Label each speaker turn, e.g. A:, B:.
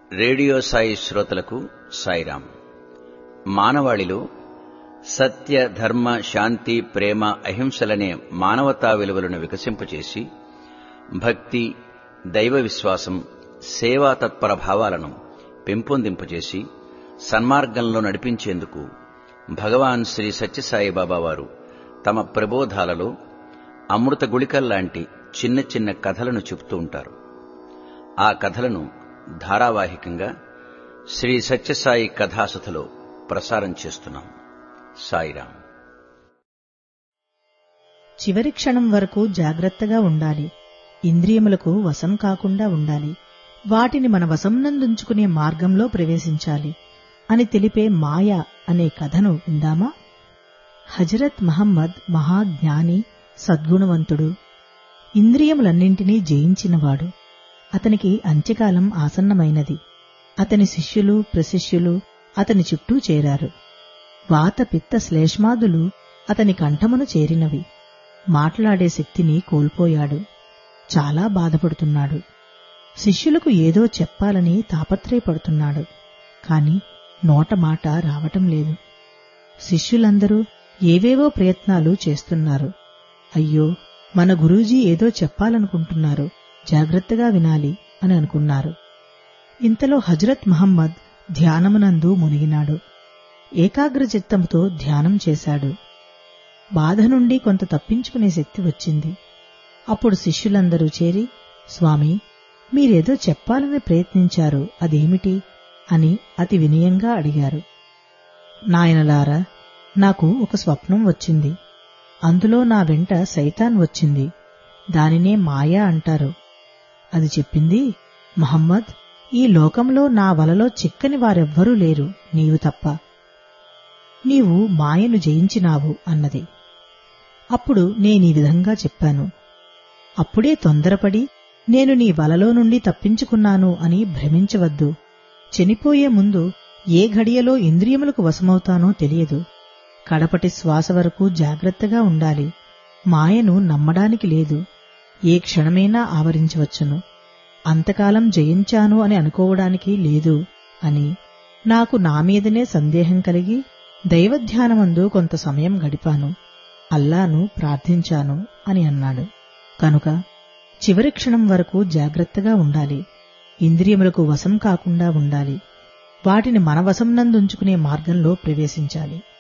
A: radio Sai శ్రోతలకు సాయిరాం మానవాళిలో సత్య ధర్మ శాంతి ప్రేమ అహింసలనే మానవతా విలువలను వికసింపచేసి భక్తి దైవ విశ్వాసం సేవా తత్పర భావాలను పెంపొందింపచేసి సన్మార్గంలో నడిపించేందుకు భగవాన్ శ్రీ సత్యసాయి బాబా వారు తమ ప్రబోధాలలో అమృత గుళికల్లాంటి చిన్న చిన్న కథలను చెబుతూ ఉంటారు ఆ కథలను ధారావాహికంగా శ్రీ సత్యసాయి కథాసథలో ప్రసారం చేస్తున్నాం సాయిరాం
B: చివరి క్షణం వరకు జాగ్రత్తగా ఉండాలి ఇంద్రియములకు వశం కాకుండా ఉండాలి వాటిని మన వశంనందుంచుకునే మార్గంలో ప్రవేశించాలి అని తెలిపే మాయ అనే కథను విందామా హజరత్ మహమ్మద్ మహాజ్ఞాని సద్గుణవంతుడు ఇంద్రియములన్నింటినీ జయించినవాడు అతనికి అంత్యకాలం ఆసన్నమైనది అతని శిష్యులు ప్రశిష్యులు అతని చుట్టూ చేరారు వాత పిత్త శ్లేష్మాదులు అతని కంఠమును చేరినవి మాట్లాడే శక్తిని కోల్పోయాడు చాలా బాధపడుతున్నాడు శిష్యులకు ఏదో చెప్పాలని తాపత్రయపడుతున్నాడు కాని నోట మాట రావటం లేదు శిష్యులందరూ ఏవేవో ప్రయత్నాలు చేస్తున్నారు అయ్యో మన గురూజీ ఏదో చెప్పాలనుకుంటున్నారు జాగ్రత్తగా వినాలి అని అనుకున్నారు ఇంతలో హజరత్ మహమ్మద్ ధ్యానమునందు మునిగినాడు ఏకాగ్రచిత్తంతో ధ్యానం చేశాడు బాధ నుండి కొంత తప్పించుకునే శక్తి వచ్చింది అప్పుడు శిష్యులందరూ చేరి స్వామి మీరేదో చెప్పాలని ప్రయత్నించారు అదేమిటి అని అతి వినయంగా అడిగారు నాయనలారా నాకు ఒక స్వప్నం వచ్చింది అందులో నా వెంట సైతాన్ వచ్చింది దానినే మాయా అంటారు అది చెప్పింది మహమ్మద్ ఈ లోకంలో నా వలలో చిక్కని వారెవ్వరూ లేరు నీవు తప్ప నీవు మాయను జయించినావు అన్నది అప్పుడు నేనీ విధంగా చెప్పాను అప్పుడే తొందరపడి నేను నీ వలలో నుండి తప్పించుకున్నాను అని భ్రమించవద్దు చనిపోయే ముందు ఏ ఘడియలో ఇంద్రియములకు వశమవుతానో తెలియదు కడపటి శ్వాస వరకు జాగ్రత్తగా ఉండాలి మాయను నమ్మడానికి లేదు ఏ క్షణమైనా ఆవరించవచ్చును అంతకాలం జయించాను అని అనుకోవడానికి లేదు అని నాకు నా మీదనే సందేహం కలిగి దైవధ్యానమందు కొంత సమయం గడిపాను అల్లాను ప్రార్థించాను అని అన్నాడు కనుక చివరి క్షణం వరకు జాగ్రత్తగా ఉండాలి ఇంద్రియములకు వశం కాకుండా ఉండాలి వాటిని మన వశంనందుంచుకునే మార్గంలో ప్రవేశించాలి